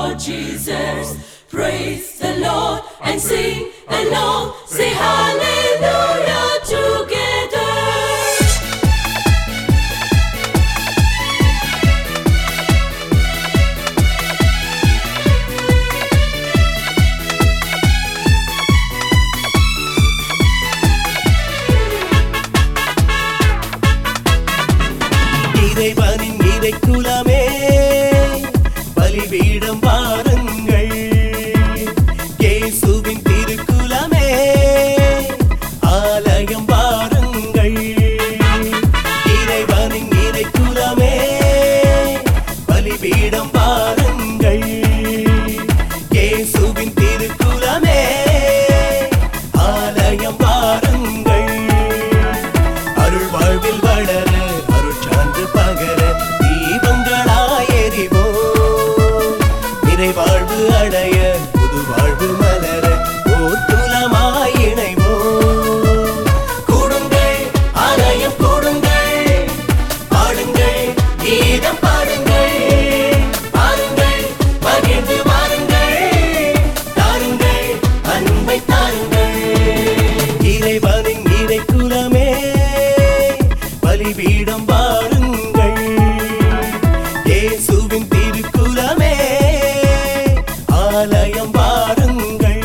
Lord Jesus. Praise the Lord and sing along. Say hallelujah together. இறைவனின் இறைக்குலமே பலிபீடம் பாருங்கள் இயேசுவின் திருக்குலமே ஆலயம் பாருங்கள் இறைவனின் இறைக்குலமே பலிபீடம் பாருங்கள் இயேசுவின் திருக்குலமே ஆலயம் பாருங்கள் அருள் வாழ்வில் வளர அருள் சான்று பகர தீபங்களாய் எரிவோ நிறை வாழ்வு அடைய புது வாழ்வு மலர ஓர் துலமாய் இணைவோ கூடுங்கள் ஆலயம் கூடுங்கள் பாடுங்கள் கீதம் பாடுங்கள் பாருங்கள் மகிழ்ந்து வாருங்கள் தாருங்கள் அன்பை தாருங்கள் இறைவனின் இறைக்குலமே பலிபீடம் பாருங்கள் இயேசுவின் திருக்குலமே ஆலயம் பாருங்கள்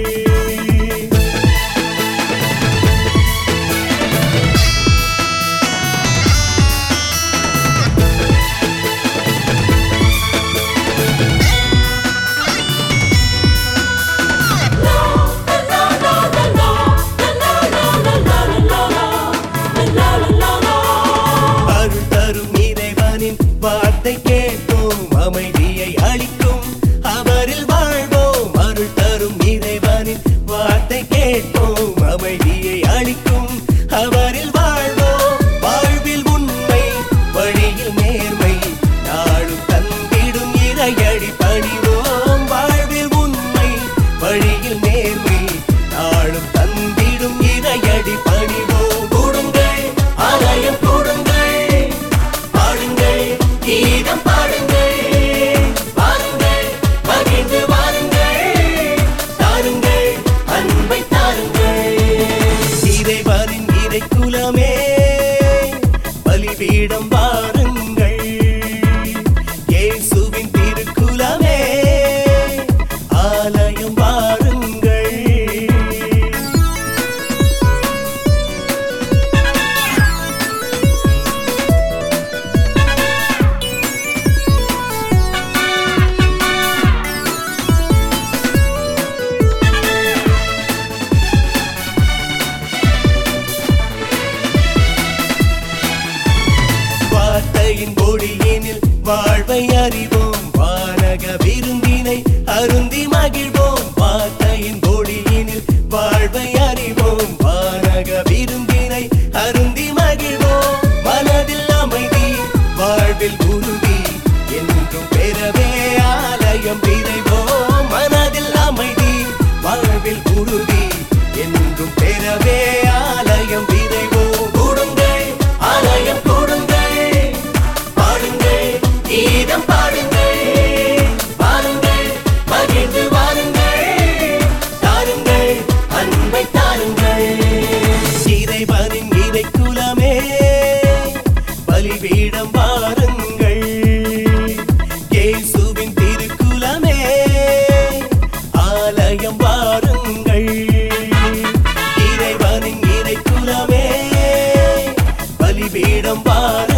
அருள் தரும் இறைவனின் வார்த்தை கேட்போம் அமைதியை அளிக்கும் அவரில் வாழ்வோம் அருள் தரும் இறைவனின் வார்த்தை கேட்போம் அமைதியை அளிக்கும் அவரில் வாழ்வோம் வாழ்வில் உண்மை வழியில் நேர்மை நாளும் தந்திடும் இறையடி பணிவோம் வாழ்வில் உண்மை வழியில் நேர்மை நாளும் தந்திடும் இறையடி பணிவோம் கூடுங்கள் ஆலயம் கூடுங்கள் பாடுங்கள் கீதம் பாடுங்கள் பாருங்கள் மகிழ்ந்து வாருங்கள் தாருங்கள் அன்பை தாருங்கள் இறைவனின் இறைக்குலமே பலிபீடம் பாருங்கள் இயேசுவின் திருக்குலமே ஆலயம் பாருங்கள் வார்த்தையின் பொடியினில் வாழ்வை அறிவோம் வானக விருந்தினை அருந்தி மகிழ்வோம் வார்த்தையின் பொடியினில் வாழ்வை அறிவோம் வானக விருந்தினை அருந்தி மகிழ்வோம் மனதில் அமைதி வாழ்வில் உறுதி என்றும் பெறவே ஆலயம் விரைவோம் மனதில் அமைதி வாழ்வில் உறுதி என்றும் பெறவே ஆலயம் விரைவோம் கூடுங்கள் ஆலயம் கூடுங்கள் பாடுங்கள் கீதம் பாடுங்கள் பாருங்கள் மகிழ்ந்து வாருங்கள் தாருங்கள் அன்பை தாருங்கள் இறைவனின் இறைக்குலமே பலிபீடம் பாருங்கள் இயேசுவின் திருக்குலமே ஆலயம் பாருங்கள் இறைவனின் இறைக்குலமே பலிபீடம் பாருங்கள்